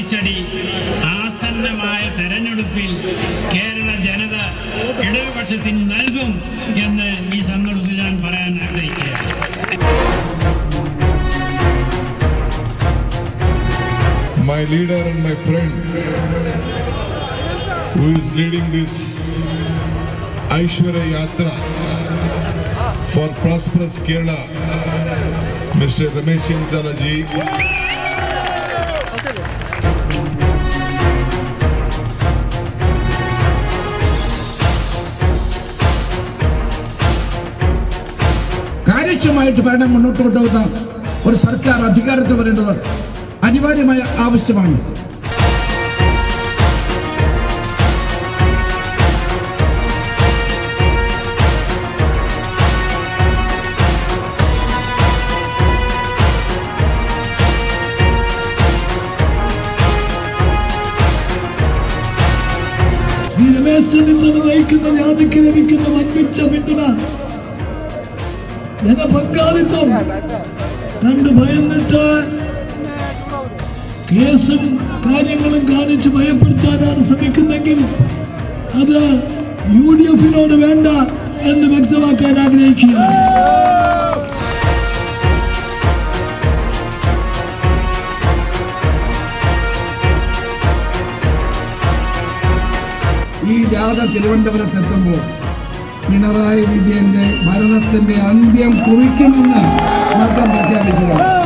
തിരിച്ചടി ആസന്നമായ തെരഞ്ഞെടുപ്പിൽ കേരള ജനത ഇടതുപക്ഷത്തിന് നൽകും എന്ന് ഈ സന്ദർഭത്തിൽ ഞാൻ പറയാൻ ആഗ്രഹിക്കുകയാണ് my leader and my friend who is leading this Aishwarya Yatra for prosperous Kerala, Mr. Ramesh Chinitala ji. കാര്യക്ഷമമായിട്ട് ഭരണം മുന്നോട്ട് കൊണ്ടുപോകുന്ന ഒരു സർക്കാർ അധികാരത്തിൽ വരേണ്ടത് അനിവാര്യമായ ആവശ്യമാണ് ഈ രമേശിൽ നിന്ന് നയിക്കുന്ന ജാതിക്ക് ലഭിക്കുന്ന വൻപിച്ച പിന്തുണ ജനപങ്കാളിത്തം കണ്ട് ഭയന്നിട്ട് കേസും കാര്യങ്ങളും കാണിച്ച് ഭയപ്പെടുത്താനാണ് ശ്രമിക്കുന്നെങ്കിൽ അത് യു ഡി എഫിനോട് വേണ്ട എന്ന് വ്യക്തമാക്കാൻ ആഗ്രഹിക്കുക ഈ ജാഥ തിരുവനന്തപുരത്തെത്തുമ്പോൾ പിണറായി വിജയന്റെ ഭരണത്തിന്റെ അന്ത്യം കുറിക്കുമെന്ന് മാത്രം പ്രഖ്യാപിക്കുക